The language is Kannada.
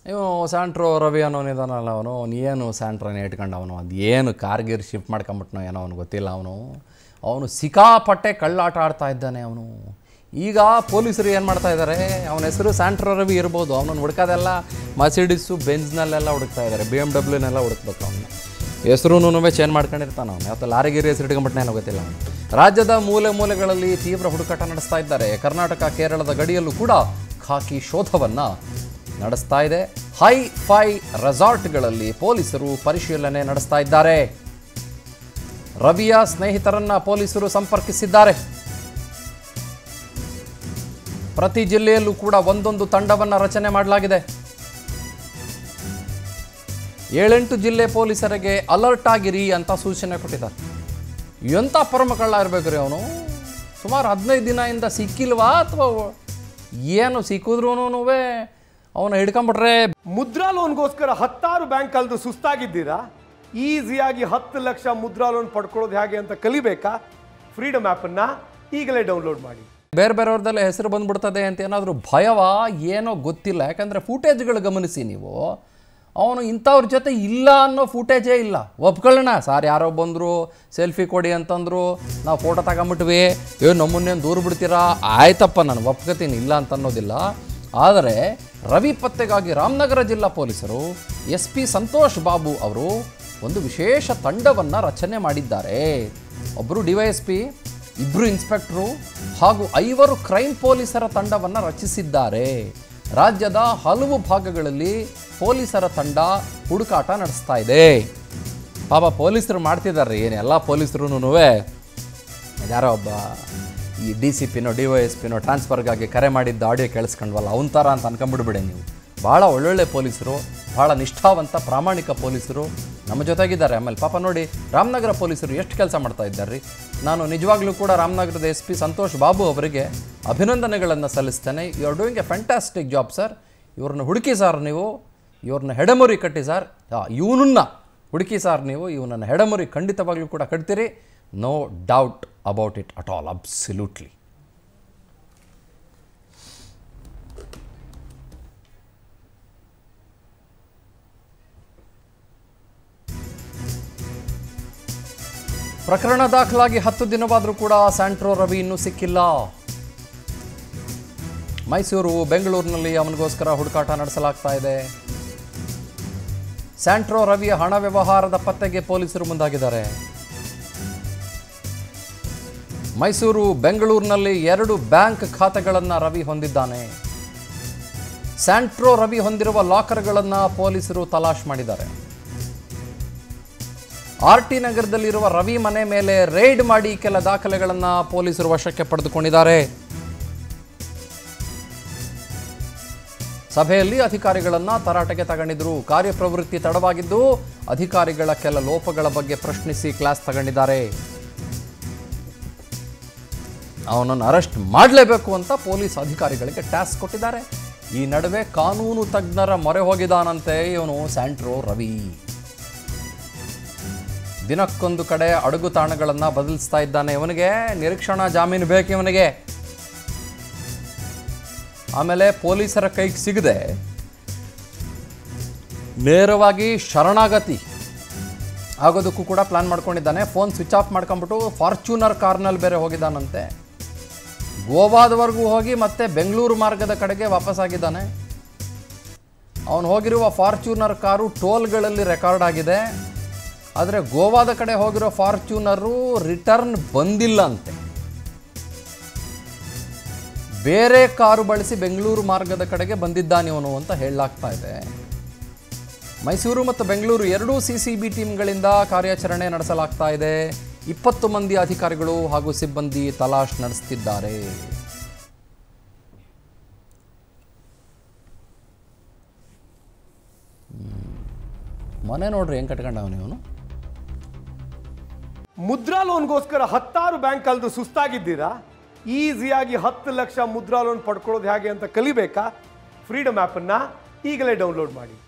ಇವನು ಸ್ಯಾಂಟ್ರೋ ರವಿ ಅನ್ನೋನಿದಾನಲ್ಲ ಅವನು ಏನು ಸ್ಯಾಂಟ್ರೋನೇ ಇಟ್ಕೊಂಡು ಅವನು ಅದು ಏನು ಕಾರ್ಗಿರ್ ಶಿಫ್ಟ್ ಮಾಡ್ಕೊಂಬಿಟ್ನೋ ಏನೋ ಅವನು ಗೊತ್ತಿಲ್ಲ ಅವನು ಅವನು ಸಿಕ್ಕಾಪಟ್ಟೆ ಕಳ್ಳಾಟ ಆಡ್ತಾ ಇದ್ದಾನೆ ಅವನು ಈಗ ಪೊಲೀಸರು ಏನು ಮಾಡ್ತಾ ಇದ್ದಾರೆ ಅವನ ಹೆಸರು ಸ್ಯಾಂಟ್ರೋ ರವಿ ಇರ್ಬೋದು ಅವನನ್ನು ಹುಡ್ಕೋದೆಲ್ಲ ಮರ್ಸಿಡಿಸು ಬೆಂಜ್ನಲ್ಲೆಲ್ಲ ಹುಡುಕ್ತಾ ಇದ್ದಾರೆ ಬಿ ಎಮ್ ಡಬ್ಲ್ಯೂನೆಲ್ಲ ಹುಡುಕ್ಬೇಕು ಅವನು ಹೆಸರು ಚೇಂಜ್ ಮಾಡ್ಕೊಂಡಿರ್ತಾನೆ ಅವನು ಯಾವತ್ತು ಲಾರಿಗಿರಿ ಹೆಸರು ಇಟ್ಕೊಂಬಿಟ್ನೇನೋ ಗೊತ್ತಿಲ್ಲ ಅವನು ರಾಜ್ಯದ ಮೂಲೆ ಮೂಲೆಗಳಲ್ಲಿ ತೀವ್ರ ಹುಡುಕಾಟ ನಡೆಸ್ತಾ ಇದ್ದಾರೆ ಕರ್ನಾಟಕ ಕೇರಳದ ಗಡಿಯಲ್ಲೂ ಕೂಡ ಖಾಕಿ ಶೋಧವನ್ನು ನಡೆಸ್ತಾ ಇದೆ ಹೈ ಫೈ ರೆಸಾರ್ಟ್ಗಳಲ್ಲಿ ಪೊಲೀಸರು ಪರಿಶೀಲನೆ ನಡೆಸ್ತಾ ಇದ್ದಾರೆ ರವಿಯ ಸ್ನೇಹಿತರನ್ನ ಪೊಲೀಸರು ಸಂಪರ್ಕಿಸಿದ್ದಾರೆ ಪ್ರತಿ ಜಿಲ್ಲೆಯಲ್ಲೂ ಕೂಡ ಒಂದೊಂದು ತಂಡವನ್ನ ರಚನೆ ಮಾಡಲಾಗಿದೆ ಏಳೆಂಟು ಜಿಲ್ಲೆ ಪೊಲೀಸರಿಗೆ ಅಲರ್ಟ್ ಆಗಿರಿ ಅಂತ ಸೂಚನೆ ಕೊಟ್ಟಿದ್ದಾರೆ ಎಂಥ ಪರಮ ಕಳ್ಳ ಇರಬೇಕು ರೀ ಅವನು ಸುಮಾರು ಹದಿನೈದು ದಿನದಿಂದ ಸಿಕ್ಕಿಲ್ವಾ ಅಥವಾ ಏನು ಸಿಕ್ಕಿದ್ರೂ ಅವನು ಹಿಡ್ಕೊಂಬಿಟ್ರೆ ಮುದ್ರಾ ಲೋನ್ಗೋಸ್ಕರ ಹತ್ತಾರು ಬ್ಯಾಂಕ್ ಕಲ್ದು ಸುಸ್ತಾಗಿದ್ದೀರಾ ಈಸಿಯಾಗಿ ಹತ್ತು ಲಕ್ಷ ಮುದ್ರಾ ಲೋನ್ ಪಡ್ಕೊಳ್ಳೋದು ಹೇಗೆ ಅಂತ ಕಲಿಬೇಕಾ ಫ್ರೀಡಮ್ ಆ್ಯಪನ್ನು ಈಗಲೇ ಡೌನ್ಲೋಡ್ ಮಾಡಿ ಬೇರೆ ಬೇರೆಯವ್ರದ್ದೆಲ್ಲ ಹೆಸರು ಬಂದ್ಬಿಡ್ತದೆ ಅಂತ ಏನಾದರೂ ಭಯವ ಏನೋ ಗೊತ್ತಿಲ್ಲ ಯಾಕಂದರೆ ಫೂಟೇಜ್ಗಳು ಗಮನಿಸಿ ನೀವು ಅವನು ಇಂಥವ್ರ ಜೊತೆ ಇಲ್ಲ ಅನ್ನೋ ಫೂಟೇಜೇ ಇಲ್ಲ ಒಪ್ಕೊಳ್ಳೋಣ ಸರ್ ಯಾರೋ ಬಂದರು ಸೆಲ್ಫಿ ಕೊಡಿ ಅಂತಂದರು ನಾವು ಫೋಟೋ ತಗೊಂಬಿಟ್ವಿ ಏ ನಮ್ಮನ್ನೇನು ದೂರ ಬಿಡ್ತೀರಾ ಆಯ್ತಪ್ಪ ನಾನು ಒಪ್ಕೋತೀನಿ ಇಲ್ಲ ಅಂತ ಅನ್ನೋದಿಲ್ಲ ಆದರೆ ರವಿ ಪತ್ತೆಗಾಗಿ ರಾಮನಗರ ಜಿಲ್ಲಾ ಪೊಲೀಸರು ಎಸ್ ಪಿ ಸಂತೋಷ್ ಬಾಬು ಅವರು ಒಂದು ವಿಶೇಷ ತಂಡವನ್ನು ರಚನೆ ಮಾಡಿದ್ದಾರೆ ಒಬ್ಬರು ಡಿ ವೈ ಎಸ್ ಪಿ ಇಬ್ಬರು ಇನ್ಸ್ಪೆಕ್ಟ್ರು ಹಾಗೂ ಐವರು ಕ್ರೈಮ್ ಪೊಲೀಸರ ತಂಡವನ್ನು ರಚಿಸಿದ್ದಾರೆ ರಾಜ್ಯದ ಹಲವು ಭಾಗಗಳಲ್ಲಿ ಪೊಲೀಸರ ತಂಡ ಹುಡುಕಾಟ ನಡೆಸ್ತಾ ಇದೆ ಪಾಪ ಪೊಲೀಸರು ಮಾಡ್ತಿದ್ದಾರೆ ಏನು ಎಲ್ಲ ಪೊಲೀಸರು ಯಾರೋ ಒಬ್ಬ ಈ ಡಿ ಸಿ ಪಿನೋ ಡಿ ವೈ ಎಸ್ ಪಿನೋ ಟ್ರಾನ್ಸ್ಫರ್ಗಾಗಿ ಕರೆ ಮಾಡಿದ್ದ ಆಡಿಯೋ ಕೇಳಿಸ್ಕೊಂಡ್ವಲ್ಲ ಅವನ ಥರ ಅಂತ ಅನ್ಕೊಂಬಿಡ್ಬೇಡಿ ನೀವು ಭಾಳ ಒಳ್ಳೊಳ್ಳೆ ಪೊಲೀಸರು ಭಾಳ ನಿಷ್ಠಾವಂತ ಪ್ರಾಮಾಣಿಕ ಪೊಲೀಸರು ನಮ್ಮ ಜೊತೆಗಿದ್ದಾರೆ ಆಮೇಲೆ ಪಾಪ ನೋಡಿ ರಾಮನಗರ ಪೊಲೀಸರು ಎಷ್ಟು ಕೆಲಸ ಮಾಡ್ತಾ ಇದ್ದಾರೆ ರೀ ನಾನು ನಿಜವಾಗ್ಲೂ ಕೂಡ ರಾಮನಗರದ ಎಸ್ ಪಿ ಸಂತೋಷ್ ಬಾಬು ಅವರಿಗೆ ಅಭಿನಂದನೆಗಳನ್ನು ಸಲ್ಲಿಸ್ತೇನೆ you are doing a fantastic job sir ಇವ್ರನ್ನ ಹುಡುಕಿ ಸರ್ ನೀವು ಇವ್ರನ್ನ ಹೆಡಮುರಿ ಕಟ್ಟಿ ಸರ್ ಇವನನ್ನ ಹುಡುಕಿ ಸರ್ ನೀವು ಇವನನ್ನು ಹೆಡಮುರಿ ಖಂಡಿತವಾಗ್ಲೂ ಕೂಡ ಕಟ್ತೀರಿ no doubt about it at all absolutely ಪ್ರಕರಣ ದಾಖಲಾಗಿ ಹತ್ತು ದಿನವಾದರೂ ಕೂಡ ಸ್ಯಾಂಟ್ರೋ ರವಿ ಇನ್ನೂ ಸಿಕ್ಕಿಲ್ಲ ಮೈಸೂರು ಬೆಂಗಳೂರಿನಲ್ಲಿ ಅವನಿಗೋಸ್ಕರ ಹುಡುಕಾಟ ನಡೆಸಲಾಗ್ತಾ ಇದೆ ಸ್ಯಾಂಟ್ರೋ ರವಿಯ ಹಣ ವ್ಯವಹಾರದ ಪತ್ತೆಗೆ ಪೊಲೀಸರು ಮುಂದಾಗಿದ್ದಾರೆ ಮೈಸೂರು ಬೆಂಗಳೂರಿನಲ್ಲಿ ಎರಡು ಬ್ಯಾಂಕ್ ಖಾತೆಗಳನ್ನು ರವಿ ಹೊಂದಿದ್ದಾನೆ ಸ್ಯಾಂಟ್ರೋ ರವಿ ಹೊಂದಿರುವ ಲಾಕರ್ಗಳನ್ನು ಪೊಲೀಸರು ತಲಾಶ್ ಮಾಡಿದ್ದಾರೆ ಆರ್ ಟಿ ನಗರದಲ್ಲಿರುವ ರವಿ ಮನೆ ಮೇಲೆ ರೇಡ್ ಮಾಡಿ ಕೆಲ ದಾಖಲೆಗಳನ್ನು ಪೊಲೀಸರು ವಶಕ್ಕೆ ಪಡೆದುಕೊಂಡಿದ್ದಾರೆ ಸಭೆಯಲ್ಲಿ ಅಧಿಕಾರಿಗಳನ್ನ ತರಾಟೆಗೆ ತಗೊಂಡಿದ್ರು ಕಾರ್ಯಪ್ರವೃತ್ತಿ ತಡವಾಗಿದ್ದು ಅಧಿಕಾರಿಗಳ ಕೆಲ ಲೋಪಗಳ ಬಗ್ಗೆ ಪ್ರಶ್ನಿಸಿ ಕ್ಲಾಸ್ ತಗೊಂಡಿದ್ದಾರೆ ಅವನನ್ನು ಅರೆಸ್ಟ್ ಮಾಡಲೇಬೇಕು ಅಂತ ಪೊಲೀಸ್ ಅಧಿಕಾರಿಗಳಿಗೆ ಟಾಸ್ಕ್ ಕೊಟ್ಟಿದ್ದಾರೆ ಈ ನಡುವೆ ಕಾನೂನು ತಜ್ಞರ ಮೊರೆ ಹೋಗಿದಾನಂತೆ ಇವನು ಸ್ಯಾಂಟ್ರೋ ರವಿ ದಿನಕ್ಕೊಂದು ಕಡೆ ಅಡುಗು ತಾಣಗಳನ್ನು ಬದಲಿಸ್ತಾ ಇದ್ದಾನೆ ಇವನಿಗೆ ನಿರೀಕ್ಷಣಾ ಜಾಮೀನು ಬೇಕು ಇವನಿಗೆ ಆಮೇಲೆ ಪೊಲೀಸರ ಕೈಗೆ ಸಿಗದೆ ನೇರವಾಗಿ ಶರಣಾಗತಿ ಆಗೋದಕ್ಕೂ ಕೂಡ ಪ್ಲಾನ್ ಮಾಡ್ಕೊಂಡಿದ್ದಾನೆ ಫೋನ್ ಸ್ವಿಚ್ ಆಫ್ ಮಾಡ್ಕೊಂಬಿಟ್ಟು ಫಾರ್ಚೂನರ್ ಕಾರ್ನಲ್ಲಿ ಬೇರೆ ಹೋಗಿದ್ದಾನಂತೆ ಗೋವಾದವರೆಗೂ ಹೋಗಿ ಮತ್ತೆ ಬೆಂಗಳೂರು ಮಾರ್ಗದ ಕಡೆಗೆ ವಾಪಸ್ಸಾಗಿದ್ದಾನೆ ಅವನು ಹೋಗಿರುವ ಫಾರ್ಚೂನರ್ ಕಾರು ಟೋಲ್ಗಳಲ್ಲಿ ರೆಕಾರ್ಡ್ ಆಗಿದೆ ಆದರೆ ಗೋವಾದ ಕಡೆ ಹೋಗಿರೋ ಫಾರ್ಚೂನರು ರಿಟರ್ನ್ ಬಂದಿಲ್ಲ ಅಂತೆ ಬೇರೆ ಕಾರು ಬಳಸಿ ಬೆಂಗಳೂರು ಮಾರ್ಗದ ಕಡೆಗೆ ಬಂದಿದ್ದಾನೆ ಇವನು ಅಂತ ಹೇಳಲಾಗ್ತಾ ಇದೆ ಮೈಸೂರು ಮತ್ತು ಬೆಂಗಳೂರು ಎರಡೂ ಸಿ ಸಿ ಬಿ ಟೀಮ್ಗಳಿಂದ ಕಾರ್ಯಾಚರಣೆ ನಡೆಸಲಾಗ್ತಾ ಇದೆ ಇಪ್ಪತ್ತು ಮಂದಿ ಅಧಿಕಾರಿಗಳು ಹಾಗೂ ಸಿಬ್ಬಂದಿ ತಲಾಶ್ ನಡೆಸ್ತಿದ್ದಾರೆ ಮನೆ ನೋಡ್ರಿ ಹೆಂಗೆ ಕಟ್ಕೊಂಡವನು ಇವನು ಮುದ್ರಾ ಲೋನ್ಗೋಸ್ಕರ ಹತ್ತಾರು ಬ್ಯಾಂಕ್ ಕಲ್ದು ಸುಸ್ತಾಗಿದ್ದೀರಾ ಈಸಿಯಾಗಿ ಹತ್ತು ಲಕ್ಷ ಮುದ್ರಾ ಲೋನ್ ಪಡ್ಕೊಳ್ಳೋದು ಹೇಗೆ ಅಂತ ಕಲಿಬೇಕಾ ಫ್ರೀಡಮ್ ಆ್ಯಪನ್ನು ಈಗಲೇ ಡೌನ್ಲೋಡ್ ಮಾಡಿ